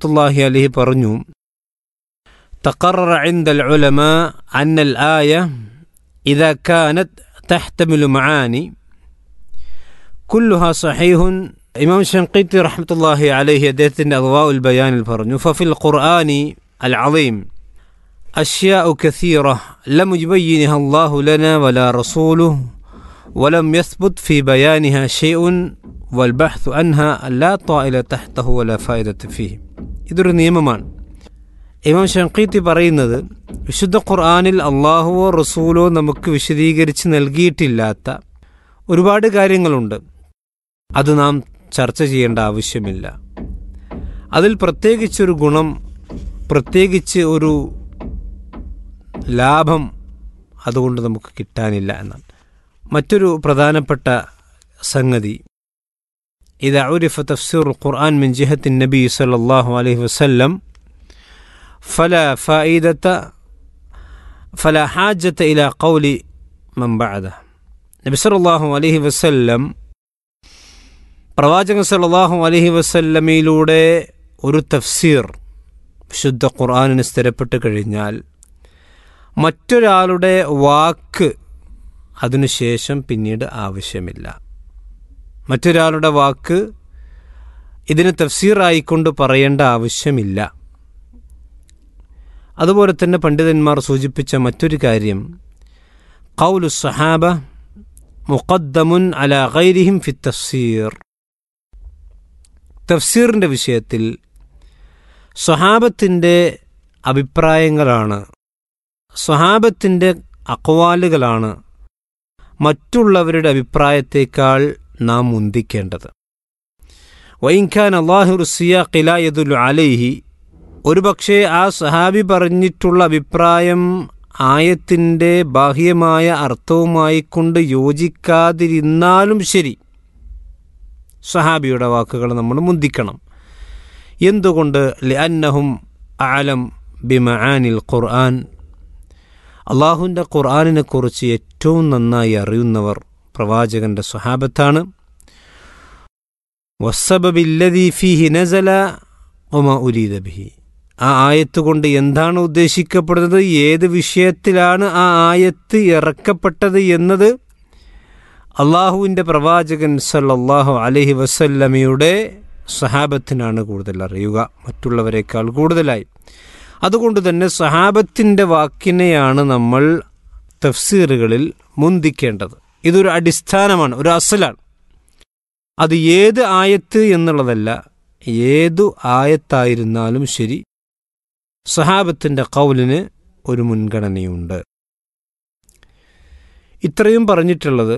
റഹ്മത്തുല്ലാഹി അലഹി പറഞ്ഞു تقرر عند العلماء أن الآية إذا كانت تحتمل معاني كلها صحيح إمام شنقيطي رحمة الله عليه അദ്ദേഹത്തിൻ്റെ أضواء البيان പറഞ്ഞു ففي القرآن العظيم أشياء كثيرة لم يبينها الله لنا ولا رسوله ولم يثبت في بيانها شيء والبحث عنها لا طائل تحته ولا فائدة فيه ഇതൊരു നിയമമാണ് ഇമാം ഷങ്കീത്തി പറയുന്നത് വിശുദ്ധ ഖുർആാനിൽ അള്ളാഹുവോ റസൂലോ നമുക്ക് വിശദീകരിച്ച് നൽകിയിട്ടില്ലാത്ത ഒരുപാട് കാര്യങ്ങളുണ്ട് അത് നാം ചർച്ച ചെയ്യേണ്ട ആവശ്യമില്ല അതിൽ പ്രത്യേകിച്ചൊരു ഗുണം പ്രത്യേകിച്ച് ഒരു ലാഭം അതുകൊണ്ട് നമുക്ക് കിട്ടാനില്ല എന്നാണ് മറ്റൊരു പ്രധാനപ്പെട്ട സംഗതി ഇത് عرف تفسير القرآن من جهة النبي صلى الله عليه وسلم فلا فائدة فلا حاجة إلى قول من بعده നബി സല്ലല്ലാഹു അലൈഹി വസല്ലം പ്രവാചകൻ സല്ലല്ലാഹു അലൈഹി വസല്ലമയിലൂടെ ഒരു തഫ്സീർ വിശുദ്ധ ഖുർആാനിന് സ്ഥിരപ്പെട്ട് കഴിഞ്ഞാൽ മറ്റൊരാളുടെ വാക്ക് അതിനുശേഷം പിന്നീട് ആവശ്യമില്ല മറ്റൊരാളുടെ വാക്ക് ഇതിന് തഫ്സീറായിക്കൊണ്ട് പറയേണ്ട ആവശ്യമില്ല അതുപോലെ തന്നെ പണ്ഡിതന്മാർ സൂചിപ്പിച്ച മറ്റൊരു കാര്യം കൗലു സഹാബ മുഖദ്ദമുൻ അല ഗൈരിഹിം ഫി തഫ്സീർ തഫ്സീറിൻ്റെ വിഷയത്തിൽ സ്വഹാബത്തിൻ്റെ അഭിപ്രായങ്ങളാണ് സ്വഹാബത്തിൻ്റെ അക്വാലുകളാണ് മറ്റുള്ളവരുടെ അഭിപ്രായത്തേക്കാൾ നാം മുന്തിക്കേണ്ടത് വൈൻഖാൻ അള്ളാഹു റുസിയ ഖിലായതുൽ അലൈഹി ഒരുപക്ഷെ ആ സഹാബി പറഞ്ഞിട്ടുള്ള അഭിപ്രായം ആയത്തിൻ്റെ ബാഹ്യമായ അർത്ഥവുമായി കൊണ്ട് യോജിക്കാതിരുന്നാലും ശരി സഹാബിയുടെ വാക്കുകൾ നമ്മൾ മുന്തിക്കണം എന്തുകൊണ്ട് ലിഅന്നഹും ആലം ബിമആനിൽ ഖുർആൻ അള്ളാഹുവിൻ്റെ ഖുർആാനിനെക്കുറിച്ച് ഏറ്റവും നന്നായി അറിയുന്നവർ പ്രവാചകന്റെ സ്വഹാബത്താണ് വസ്സബില്ലദീ ഫീഹി നസല ഒമ ഉരീദ ബിഹി ആ ആയത്ത് കൊണ്ട് എന്താണ് ഉദ്ദേശിക്കപ്പെടുന്നത് ഏത് വിഷയത്തിലാണ് ആ ആയത്ത് ഇറക്കപ്പെട്ടത് എന്നത് അള്ളാഹുവിൻ്റെ പ്രവാചകൻ സല്ലല്ലാഹു അലഹി വസല്ലമയുടെ സഹാബത്തിനാണ് കൂടുതൽ അറിയുക മറ്റുള്ളവരെക്കാൾ കൂടുതലായി അതുകൊണ്ട് തന്നെ സഹാബത്തിൻ്റെ വാക്കിനെയാണ് നമ്മൾ തഫ്സീറുകളിൽ മുന്തിക്കേണ്ടത് ഇതൊരു അടിസ്ഥാനമാണ് ഒരു അസലാണ് അത് ഏത് ആയത്ത് എന്നുള്ളതല്ല ഏതു ആയത്തായിരുന്നാലും ശരി സഹാബത്തിൻ്റെ കൗലിന് ഒരു മുൻഗണനയുണ്ട് ഇത്രയും പറഞ്ഞിട്ടുള്ളത്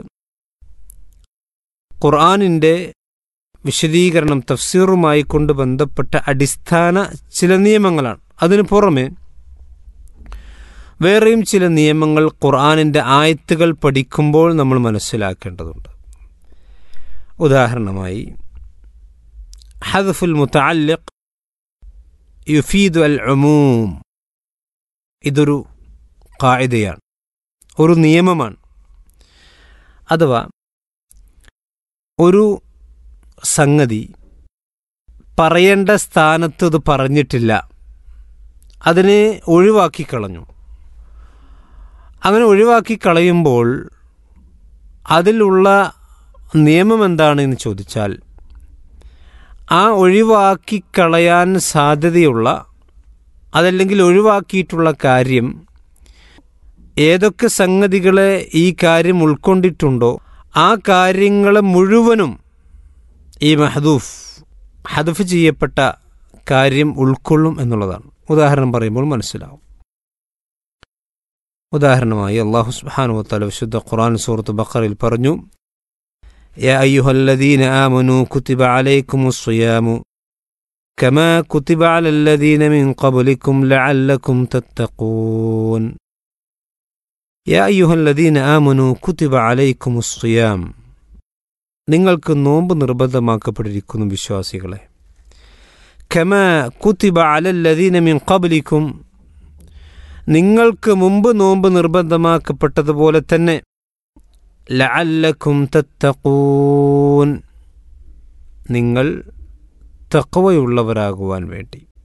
ഖുർആാനിൻ്റെ വിശദീകരണം തഫ്സീറുമായി കൊണ്ട് ബന്ധപ്പെട്ട അടിസ്ഥാന ചില നിയമങ്ങളാണ് അതിനു പുറമെ വേറെയും ചില നിയമങ്ങൾ ഖുർആാനിൻ്റെ ആയത്തുകൾ പഠിക്കുമ്പോൾ നമ്മൾ മനസ്സിലാക്കേണ്ടതുണ്ട് ഉദാഹരണമായി ഹദഫുൽ മുത്തല്ലിഖ് യുഫീദു അൽ അമൂം ഇതൊരു കായികയാണ് ഒരു നിയമമാണ് അഥവാ ഒരു സംഗതി പറയേണ്ട സ്ഥാനത്ത് ഇത് പറഞ്ഞിട്ടില്ല അതിനെ ഒഴിവാക്കി കളഞ്ഞു അങ്ങനെ ഒഴിവാക്കി കളയുമ്പോൾ അതിലുള്ള നിയമം എന്താണെന്ന് ചോദിച്ചാൽ ആ ഒഴിവാക്കി കളയാൻ സാധ്യതയുള്ള അതല്ലെങ്കിൽ ഒഴിവാക്കിയിട്ടുള്ള കാര്യം ഏതൊക്കെ സംഗതികളെ ഈ കാര്യം ഉൾക്കൊണ്ടിട്ടുണ്ടോ ആ കാര്യങ്ങളെ മുഴുവനും ഈ മഹദൂഫ് ഹദഫ് ചെയ്യപ്പെട്ട കാര്യം ഉൾക്കൊള്ളും എന്നുള്ളതാണ് ഉദാഹരണം പറയുമ്പോൾ മനസ്സിലാവും ഉദാഹരണമായി അള്ളാഹു സുബ്ഹാനഹു വതആല വിശുദ്ധ ഖുർആൻ സൂറത്ത് ബഖറയിൽ പറഞ്ഞു يا أيها الذين آمنوا كتب عليكم الصيام كما كتب على الذين من قبلكم لعلكم تتقون يا أيها الذين آمنوا كتب عليكم الصيام നിങ്ങൾക്ക് നോമ്പ് നിർബന്ധമാക്കപ്പെട്ടിരിക്കുന്നു വിശ്വാസികളെ കമ കുത്തിബ അലല്ലദീന മിൻ ഖബ്ലിക്കും നിങ്ങൾക്ക് മുമ്പ് നോമ്പ് നിർബന്ധമാക്കപ്പെട്ടതുപോലെ തന്നെ ലഅല്ലക്കും തത്തഖൂൻ നിങ്ങൾ തക്കവയുള്ളവരാകുവാൻ വേണ്ടി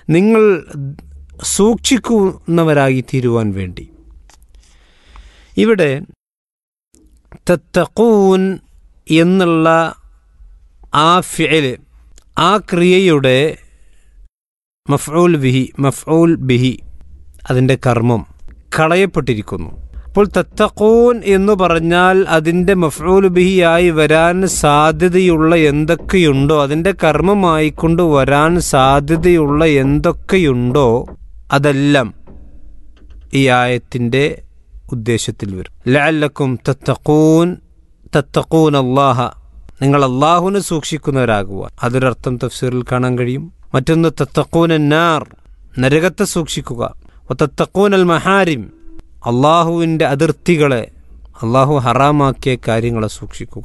നിങ്ങൾ സൂക്ഷിക്കുന്നവരായി തീരുവാൻ വേണ്ടി ഇവിടെ തത്തക്കൂൻ എന്നുള്ള ആ ഫിഅല് ആ ക്രിയയുടെ മഫ്ഊൽ ബിഹി മഫ്ഊൽ ബിഹി അതിൻ്റെ കർമ്മം കളയപ്പെട്ടിരിക്കുന്നു അപ്പോൾ തത്തക്കൂൻ എന്ന് പറഞ്ഞാൽ അതിൻ്റെ മഫ്ഊൽ ബിഹിയായി വരാൻ സാധ്യതയുള്ള എന്തൊക്കെയുണ്ടോ അതിൻ്റെ കർമ്മമായിക്കൊണ്ട് വരാൻ സാധ്യതയുള്ള എന്തൊക്കെയുണ്ടോ അതെല്ലാം ഈ ആയത്തിൻ്റെ ഉദ്ദേശത്തിൽ വരും ലഅല്ലക്കും തത്തക്കൂൻ തത്തക്കൂൻ അള്ളാഹ നിങ്ങൾ അള്ളാഹുവിനെ സൂക്ഷിക്കുന്നവരാകുവാൻ അതൊരർത്ഥം തഫ്സീറിൽ കാണാൻ കഴിയും മറ്റൊന്ന് തത്തക്കൂൻ നാർ നരകത്തെ സൂക്ഷിക്കുക തത്തക്കൂൻ അൽ മഹാരിം അള്ളാഹുവിൻ്റെ അതിർത്തികളെ അള്ളാഹു ഹറാമാക്കിയ കാര്യങ്ങളെ സൂക്ഷിക്കുക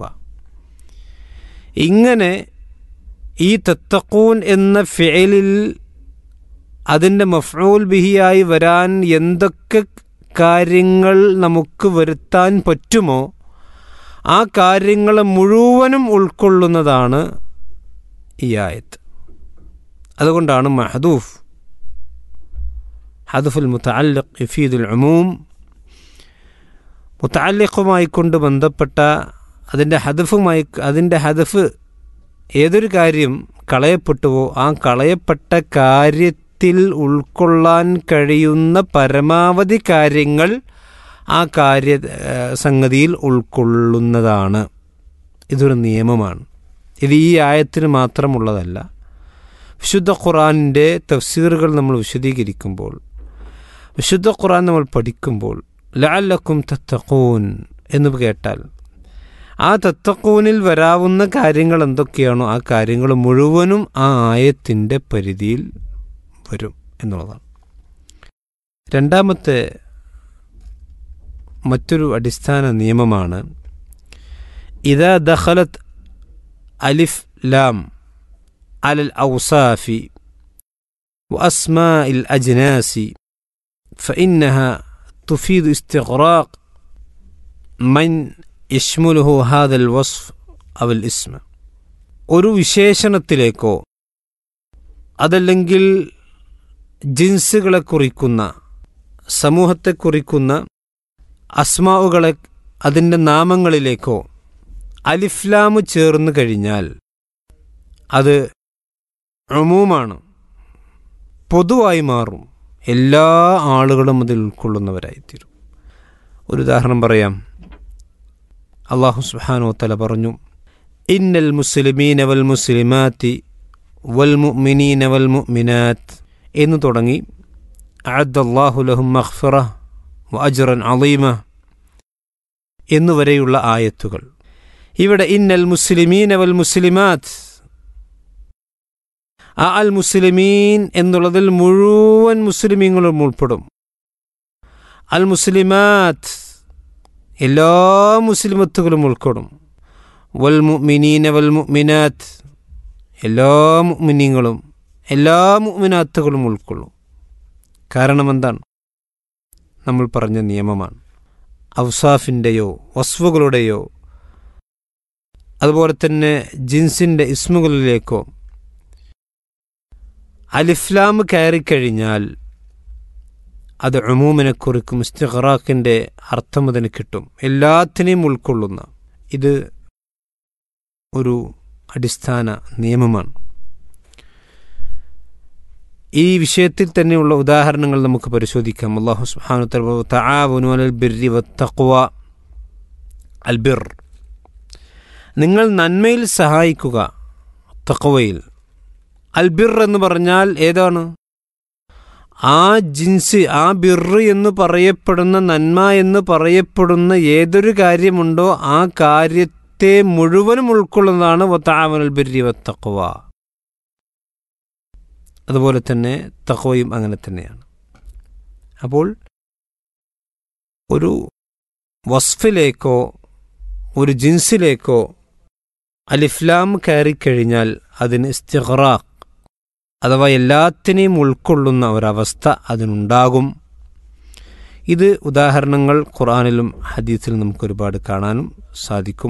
ഇങ്ങനെ ഈ തത്തക്കൂൻ എന്ന ഫെയിലിൽ അതിൻ്റെ മഫ്ഊൽ ബിഹിയായി വരാൻ എന്തൊക്കെ കാര്യങ്ങൾ നമുക്ക് വരുത്താൻ പറ്റുമോ ആ കാര്യങ്ങൾ മുഴുവനും ഉൾക്കൊള്ളുന്നതാണ് ഈ ആയത്ത് അതുകൊണ്ടാണ് മഹദൂഫ് ഹദഫുൽ മുത്തഅല്ലഖ് ഇഫീദുൽ ഉമൂം മുത്തഅല്ലിഖുമായി കൊണ്ട് ബന്ധപ്പെട്ട അതിൻ്റെ ഹദഫുമായി അതിൻ്റെ ഹദഫ് ഏതൊരു കാര്യം കളയപ്പെട്ടുവോ ആ കളയപ്പെട്ട കാര്യത്തിൽ ഉൾക്കൊള്ളാൻ കഴിയുന്ന പരമാവധി കാര്യങ്ങൾ ആ കാര്യ സംഗതിയിൽ ഉൾക്കൊള്ളുന്നതാണ് ഇതൊരു നിയമമാണ് ഇത് ഈ ആയത്തിന് മാത്രമുള്ളതല്ല വിശുദ്ധ ഖുറാനിൻ്റെ തഫ്സീറുകൾ നമ്മൾ വിശദീകരിക്കുമ്പോൾ വിശുദ്ധ ഖുറാൻ നമ്മൾ പഠിക്കുമ്പോൾ ലാലക്കും തത്തക്കൂൻ എന്ന് കേട്ടാൽ ആ തത്തക്കൂനിൽ വരാവുന്ന കാര്യങ്ങൾ എന്തൊക്കെയാണോ ആ കാര്യങ്ങൾ മുഴുവനും ആ ആയത്തിൻ്റെ പരിധിയിൽ വരും എന്നുള്ളതാണ് രണ്ടാമത്തെ മറ്റൊരു അടിസ്ഥാന നിയമമാണ് ഇതാ ദഖലത്ത് അലിഫ് ലാം അലൽ ഔസാഫി وأسماء الأجناس فإنها تفيد استغراق من يشمله هذا الوصف أو الاسم ഒരു വിശേഷണത്തിലേക്കോ അതല്ലെങ്കിൽ ജിൻസുകളെ കുറിക്കുന്ന സമൂഹത്തെ കുറിക്കുന്ന അസ്മാവുകളെ അതിൻ്റെ നാമങ്ങളിലേക്കോ അലിഫ്ലാമ് ചേർന്ന് കഴിഞ്ഞാൽ അത് അമൂമാണ് പൊതുവായി മാറും എല്ലാ ആളുകളും അതിൽ ഉൾക്കൊള്ളുന്നവരായിത്തീരും ഒരു ഉദാഹരണം പറയാം അള്ളാഹു സുഹാനോ തല പറഞ്ഞു ഇന്നൽ മുസ്ലിമീന വൽ മുസ്ലിമാത്തി വൽ മുഅ്മിനീന വൽ മുഅ്മിനാത്ത് എന്ന് തുടങ്ങി അഅദ്ദല്ലാഹു ലഹും മഖ്ഫിറ വഅജ്റൻ അളീമ എന്നുവരെയുള്ള ആയത്തുകൾ ഇവിടെ ഇന്നൽ മുസ്ലിമീന വൽ മുസ്ലിമാത്ത് ആ അൽ മുസ്ലിമീൻ എന്നുള്ളതിൽ മുഴുവൻ മുസ്ലിമീങ്ങളും ഉൾപ്പെടും അൽ മുസ്ലിമാത്ത് എല്ലാ മുസ്ലിമത്തുകളും ഉൾക്കൊള്ളും വൽ മുഅ്മിനീന വൽ മുഅ്മിനാത്ത് എല്ലാ മുഅ്മിനീങ്ങളും എല്ലാ മുഅ്മിനാത്തുകളും ഉൾക്കൊള്ളും കാരണം എന്താണ് നമ്മൾ പറഞ്ഞ നിയമമാണ് ഔസാഫിൻ്റെയോ വസ്ഫുകളുടെയോ അതുപോലെ തന്നെ ജിൻസിൻ്റെ ഇസ്മുകളിലേക്കോ അലിഫ്ലാം കയറിക്കഴിഞ്ഞാൽ അത് അമൂമിനെ കുറിക്കും ഇസ്തിഖറാഖിൻ്റെ അർത്ഥം അതിന് കിട്ടും എല്ലാത്തിനെയും ഉൾക്കൊള്ളുന്ന ഇത് ഒരു അടിസ്ഥാന നിയമമാണ് ഈ വിഷയത്തിൽ തന്നെയുള്ള ഉദാഹരണങ്ങൾ നമുക്ക് പരിശോധിക്കാം അള്ളാഹു സുബ്ഹാനഹു തആവനു അലൽ ബിർരി വത്തഖ്വ അൽ ബിർ നിങ്ങൾ നന്മയിൽ സഹായിക്കുക തഖ്വയിൽ അൽ ബിർ എന്ന് പറഞ്ഞാൽ ഏതാണ് ആ ജിൻസ് ആ ബിറ് എന്ന് പറയപ്പെടുന്ന നന്മ എന്ന് പറയപ്പെടുന്ന ഏതൊരു കാര്യമുണ്ടോ ആ കാര്യത്തെ മുഴുവനും ഉൾക്കൊള്ളുന്നതാണ് വത്താവനൽ ബിരി വത്തഖ്വ അതുപോലെ തന്നെ തഖ്വയും അങ്ങനെ തന്നെയാണ് അപ്പോൾ ഒരു വസ്ഫിലേക്കോ ഒരു ജിൻസിലേക്കോ അലിഫ്ലാം കയറിക്കഴിഞ്ഞാൽ അതിന് ഇസ്തിഖറാഖ് അഥവാ എല്ലാത്തിനെയും ഉൾക്കൊള്ളുന്ന ഒരവസ്ഥ അതിനുണ്ടാകും ഇത് ഉദാഹരണങ്ങൾ ഖുർആാനിലും ഹദീസിലും നമുക്ക് ഒരുപാട് കാണാനും സാധിക്കും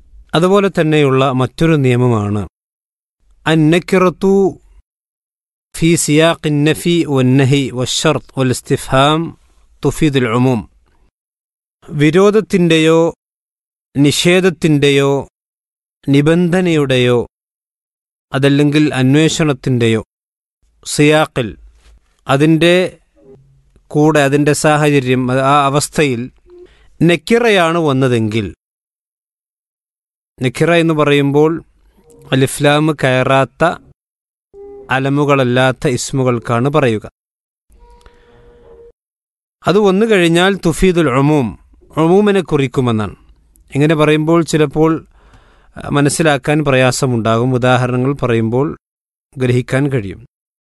അതുപോലെ തന്നെയുള്ള മറ്റൊരു നിയമമാണ് അന്നക്കിറത്തു في سياق النفي والنهي والشرط والاستفهام تفيد العموم വിരോധത്തിൻ്റെയോ നിഷേധത്തിൻ്റെയോ നിബന്ധനയുടെയോ അതല്ലെങ്കിൽ അന്വേഷണത്തിൻ്റെയോ സിയാക്കിൽ അതിൻ്റെ കൂടെ അതിൻ്റെ സാഹചര്യം അത് ആ അവസ്ഥയിൽ നെക്കിറയാണ് വന്നതെങ്കിൽ നെക്കിറ എന്ന് പറയുമ്പോൾ അലിഫ്ലാം കയറാത്ത അലമുകളല്ലാത്ത ഇസ്മുകൾക്കാണ് പറയുക അത് വന്നു കഴിഞ്ഞാൽ തുഫീദുൽ ഒമൂം ഒമൂമിനെ കുറിക്കുമെന്നാണ് ഇങ്ങനെ പറയുമ്പോൾ ചിലപ്പോൾ അഹ്, മനസ്സിലാക്കാൻ പ്രയാസമുണ്ടാകും ഉദാഹരണങ്ങൾ പറയുമ്പോൾ ഗ്രഹിക്കാൻ കഴിയും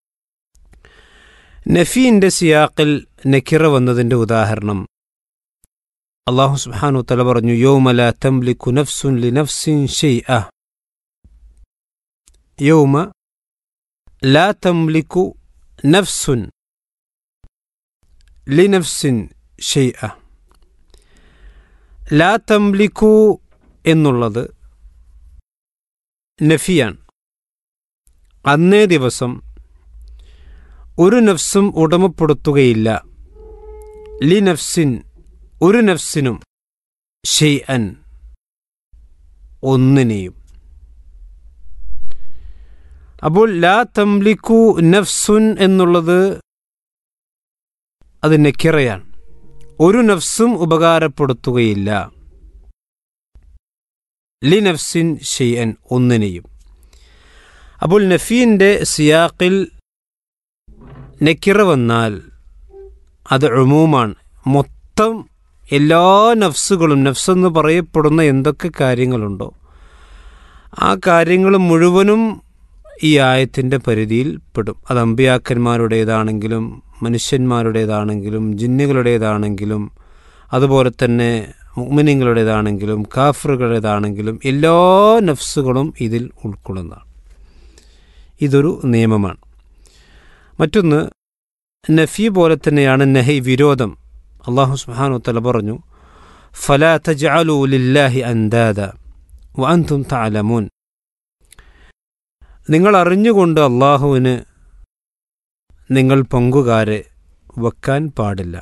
നഫീൻ്റെ സിയാക്കിൽ നക്കിറ വന്നതിൻ്റെ ഉദാഹരണം അള്ളാഹു സുബ്ഹാനഹു തല പറഞ്ഞു യൗമല തംലിക്കു നഫ്സുൻ ലി നഫ്സിൻ ഷെയ്അ യൗമ ലാ തംലിക്കു നഫ്സുൻ ലി നഫ്സിൻ ഷെയ്അ ലാ തംലിക്കു എന്നുള്ളത് നഫിയാണ് അന്നേ ദിവസം ഒരു നഫ്സും ഉടമപ്പെടുത്തുകയില്ല ലി നഫ്സിൻ ഒരു നഫ്സിനും ഷെയ്അൻ ഒന്നിനെയും അപ്പോൾ ലാ തംലിക്കു നഫ്സുൻ എന്നുള്ളത് അത് നെക്കിറയാണ് ഒരു നഫ്സും ഉപകാരപ്പെടുത്തുകയില്ല ലി നഫ്സിൻ ഷെയ്അൻ ഒന്നിനെയും അപ്പോൾ നഫീൻ്റെ സിയാക്കിൽ നെക്കിറ വന്നാൽ അത് ഉമൂമാണ് മൊത്തം എല്ലാ നഫ്സുകളും നഫ്സ് എന്ന് പറയപ്പെടുന്ന എന്തൊക്കെ കാര്യങ്ങളുണ്ടോ ആ കാര്യങ്ങൾ മുഴുവനും ഈ ആയത്തിൻ്റെ പരിധിയിൽ പെടും അത് അമ്പിയാക്കന്മാരുടേതാണെങ്കിലും മനുഷ്യന്മാരുടേതാണെങ്കിലും ജിന്നുകളുടേതാണെങ്കിലും അതുപോലെ തന്നെ മുഅ്മിനീങ്ങളുടേതാണെങ്കിലും കാഫറുകളുടേതാണെങ്കിലും എല്ലാ നഫ്സുകളും ഇതിൽ ഉൾക്കൊള്ളുന്നതാണ് ഇതൊരു നിയമമാണ് മറ്റൊന്ന് നഫി പോലെ തന്നെയാണ് നഹി വിരോധം അള്ളാഹു സുബ്ഹാനഹു തല പറഞ്ഞു ഫലാ തജ്അലു ലില്ലാഹി അൻദാദ വഅൻതും തഅലമൂൻ നിങ്ങൾ അറിഞ്ഞുകൊണ്ട് അള്ളാഹുവിന് നിങ്ങൾ പങ്കുകാരെ വെക്കാൻ പാടില്ല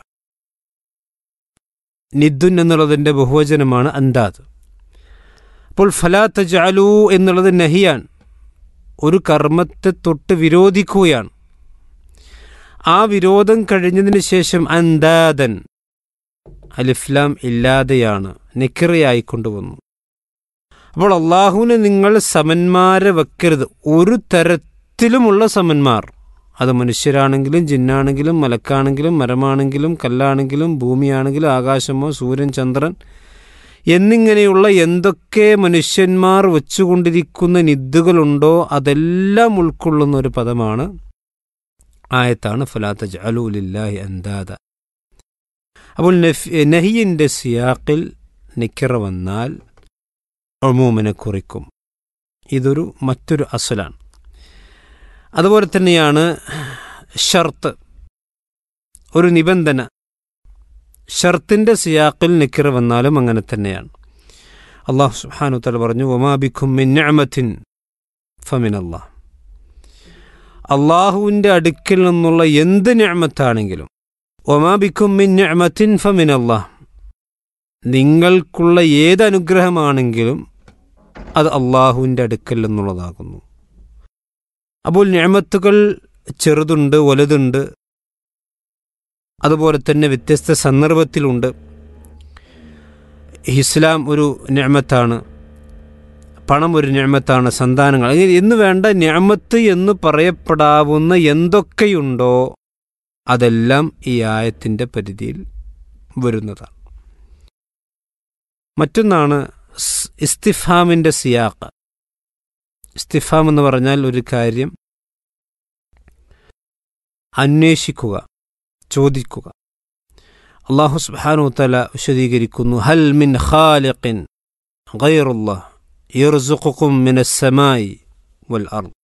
നിദ്ദുൻ എന്നുള്ളതിൻ്റെ ബഹുവചനമാണ് അന്താദ് അപ്പോൾ ഫലാ തജാലു എന്നുള്ളത് നഹിയാൻ ഒരു കർമ്മത്തെ തൊട്ട് വിരോധിക്കുകയാണ് ആ വിരോധം കഴിഞ്ഞതിന് ശേഷം അന്താദൻ അലിഫ്ലാം ഇല്ലാതെയാണ് നിക്കറയായി കൊണ്ടുവന്നു അപ്പോൾ അള്ളാഹുവിന് നിങ്ങൾ സമന്മാരെ വെക്കരുത് ഒരു തരത്തിലുമുള്ള സമന്മാർ അത് മനുഷ്യരാണെങ്കിലും ജിന്നാണെങ്കിലും മലക്കാണെങ്കിലും മരമാണെങ്കിലും കല്ലാണെങ്കിലും ഭൂമിയാണെങ്കിലും ആകാശമോ സൂര്യൻ ചന്ദ്രൻ എന്നിങ്ങനെയുള്ള എന്തൊക്കെ മനുഷ്യന്മാർ വെച്ചുകൊണ്ടിരിക്കുന്ന നിദ്ദുകളുണ്ടോ അതെല്ലാം ഉൾക്കൊള്ളുന്ന ഒരു പദമാണ് ആയത്താണ് ഫലാത്ത ജഅലൂലില്ലാഹി അന്താദ അപ്പോൾ നഫ് നഹിയിൻ്റെ സിയാക്കിൽ നിക്കറ വന്നാൽ ഒമൂമിനെ കുറിക്കും ഇതൊരു മറ്റൊരു അസലാണ് അതുപോലെ തന്നെയാണ് ഷർത്ത് ഒരു നിബന്ധന ഷർത്തിൻ്റെ സിയാക്കിൽ നിക്കറ വന്നാലും അങ്ങനെ തന്നെയാണ് അള്ളാഹു സുബ്ഹാനു തല പറഞ്ഞു ഒമാബിഖും മിൻ നിഅമത്തിൻ ഫമിൻ അള്ളാഹ് അള്ളാഹുവിൻ്റെ അടുക്കിൽ നിന്നുള്ള എന്ത് നിഅമത്താണെങ്കിലും ഒമാബിക്കും മിൻ നിഅമത്തിൻ ഫമിൻ അള്ളാഹ് നിങ്ങൾക്കുള്ള ഏത് അനുഗ്രഹമാണെങ്കിലും അത് അള്ളാഹുവിൻ്റെ അടുക്കൽ നിന്നുള്ളതാകുന്നു അപ്പോൾ ഞാമത്തുകൾ ചെറുതുണ്ട് വലുതുണ്ട് അതുപോലെ തന്നെ വ്യത്യസ്ത സന്ദർഭത്തിലുണ്ട് ഇസ്ലാം ഒരു ഞാമത്താണ് പണം ഒരു ഞാമത്താണ് സന്താനങ്ങൾ അങ്ങനെ എന്ന് വേണ്ട ഞാമത്ത് എന്ന് പറയപ്പെടാവുന്ന എന്തൊക്കെയുണ്ടോ അതെല്ലാം ഈ ആയത്തിൻ്റെ പരിധിയിൽ വരുന്നതാണ് മറ്റൊന്നാണ് സ് ഇസ്തിഫാമിൻ്റെ സിയാഖ് ഇസ്തിഫാം എന്ന് പറഞ്ഞാൽ ഒരു കാര്യം അന്വേഷിക്കുക ചോദിക്കുക അള്ളാഹു സുബ്ഹാനഹു തല വിശദീകരിക്കുന്നു ഹൽ മിൻ ഖാലിഖിൻ ഗൈറുല്ലാഹ് യർസുഖുക്കും മിന സമായി വൽ അർദ്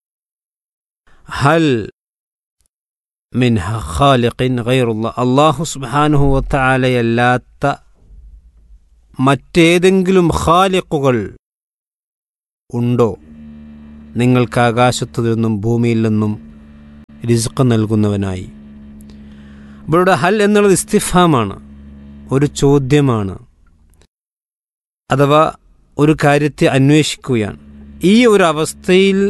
ഹൽ മിൻ ഖാലിഖിൻ ഗൈറുല്ലാഹ് അള്ളാഹു സുബ്ഹാനഹു വതആലയല്ലാത്ത മറ്റേതെങ്കിലും ഖാലിഖുകൾ ഉണ്ടോ നിങ്ങൾക്ക് ആകാശത്തു നിന്നും ഭൂമിയിൽ നിന്നും റിസ്ക് നൽകുന്നവനായി ഇവിടെ ഹൽ എന്നുള്ളത് ഇസ്തിഫാമാണ് ഒരു ചോദ്യമാണ് അഥവാ ഒരു കാര്യത്തെ അന്വേഷിക്കുകയാണ് ഈ ഒരു അവസ്ഥയിൽ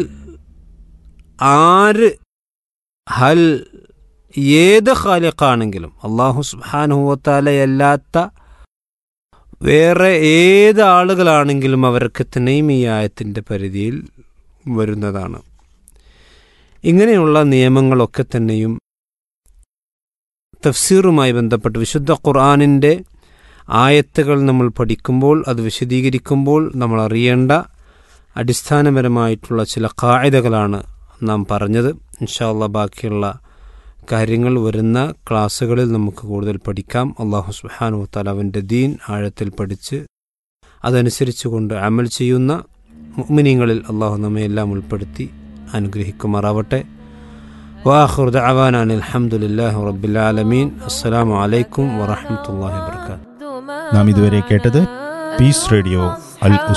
ആര് ഹൽ ഏത് ഖാലിഖാണെങ്കിലും അള്ളാഹു സുബാനുഹത്താലയല്ലാത്ത വേറെ ഏത് ആളുകളാണെങ്കിലും അവർക്ക് തന്നെയും ഈ ആയത്തിൻ്റെ പരിധിയിൽ വരുന്നതാണ് ഇങ്ങനെയുള്ള നിയമങ്ങളൊക്കെ തന്നെയും തഫ്സീറുമായി ബന്ധപ്പെട്ട് വിശുദ്ധ ഖുർആാനിൻ്റെ ആയത്തുകൾ നമ്മൾ പഠിക്കുമ്പോൾ അത് വിശദീകരിക്കുമ്പോൾ നമ്മൾ അറിയേണ്ട അടിസ്ഥാനപരമായിട്ടുള്ള ചില കായികകളാണ് നാം പറഞ്ഞത് ഇൻഷാല്ല ബാക്കിയുള്ള കാര്യങ്ങൾ വരുന്ന ക്ലാസ്സുകളിൽ നമുക്ക് കൂടുതൽ പഠിക്കാം അള്ളാഹു സുഹാനു താല അവൻ്റെ ദീൻ ആഴത്തിൽ പഠിച്ച് അതനുസരിച്ച് കൊണ്ട് അമൽ ചെയ്യുന്ന മുഅ്മിനീങ്ങളിൽ അള്ളാഹു നമ്മെ എല്ലാം ഉൾപ്പെടുത്തി അനുഗ്രഹിക്കുമാറാവട്ടെ വാഹുർ ദഅവാനാൻ അൽഹംദുലില്ലാഹി റബ്ബിൽ ആലമീൻ അസ്സലാമു അലൈക്കും വറഹ്മത്തുള്ളാഹി വബറകാതുഹു നാം ഇതുവരെ കേട്ടത് പീസ് റേഡിയോ അൽ